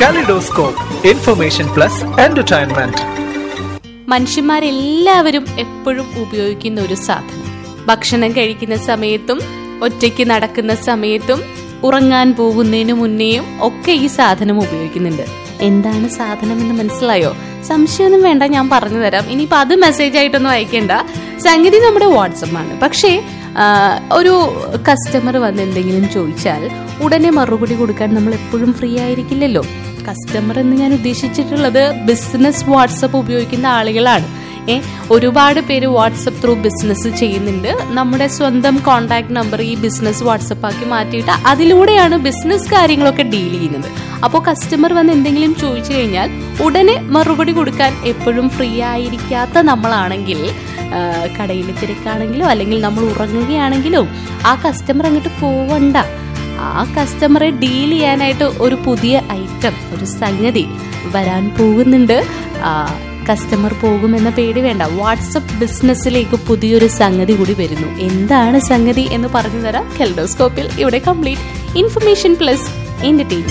Kaleidoscope, information plus entertainment. മനുഷ്യന്മാരെല്ലാവരും എപ്പോഴും ഉപയോഗിക്കുന്ന ഒരു സാധനം ഭക്ഷണം കഴിക്കുന്ന സമയത്തും ഒറ്റയ്ക്ക് നടക്കുന്ന സമയത്തും ഉറങ്ങാൻ പോകുന്നതിന് മുന്നേയും ഒക്കെ ഈ സാധനം ഉപയോഗിക്കുന്നുണ്ട് എന്താണ് സാധനം എന്ന് മനസ്സിലായോ സംശയമൊന്നും വേണ്ട ഞാൻ പറഞ്ഞു തരാം ഇനിയിപ്പോ അത് മെസ്സേജ് ആയിട്ടൊന്നും അയക്കേണ്ട സംഗതി നമ്മുടെ വാട്സപ്പാണ് പക്ഷേ ആ, ഒരു കസ്റ്റമർ വന്ന് എന്തെങ്കിലും ചോദിച്ചാൽ ഉടനെ മറുപടി കൊടുക്കാൻ നമ്മൾ എപ്പോഴും ഫ്രീ ആയിരിക്കില്ലല്ലോ കസ്റ്റമർ എന്ന് ഞാൻ ഉദ്ദേശിച്ചിട്ടുള്ളത് ബിസിനസ് വാട്സപ്പ് ഉപയോഗിക്കുന്ന ആളുകളാണ് ഏ ഒരുപാട് പേര് വാട്സപ്പ് ത്രൂ ബിസിനസ് ചെയ്യുന്നുണ്ട് നമ്മുടെ സ്വന്തം കോണ്ടാക്ട് നമ്പർ ഈ ബിസിനസ് വാട്സപ്പ് ആക്കി മാറ്റിയിട്ട് അതിലൂടെയാണ് ബിസിനസ് കാര്യങ്ങളൊക്കെ ഡീൽ ചെയ്യുന്നത് അപ്പോൾ കസ്റ്റമർ വന്ന് എന്തെങ്കിലും ചോദിച്ചു കഴിഞ്ഞാൽ ഉടനെ മറുപടി കൊടുക്കാൻ എപ്പോഴും ഫ്രീ ആയിരിക്കാത്ത നമ്മളാണെങ്കിൽ കടയിൽ തിരക്കാണെങ്കിലോ അല്ലെങ്കിൽ നമ്മൾ ഉറങ്ങുകയാണെങ്കിലോ ആ കസ്റ്റമർ അങ്ങോട്ട് പോവണ്ട ആ കസ്റ്റമറെ ഡീൽ ചെയ്യാനായിട്ട് ഒരു പുതിയ ഐറ്റം ഒരു സംഗതി വരാൻ പോകുന്നുണ്ട് കസ്റ്റമർ പോകുമെന്ന പേടി വേണ്ട വാട്സപ്പ് ബിസിനസ്സിലേക്ക് പുതിയൊരു സംഗതി കൂടി വരുന്നു എന്താണ് സംഗതി എന്ന് പറഞ്ഞു തരാം കെൽഡോസ്കോപ്പിൽ ഇവിടെ കംപ്ലീറ്റ് ഇൻഫർമേഷൻ പ്ലസ് എന്റർടൈൻമെന്റ്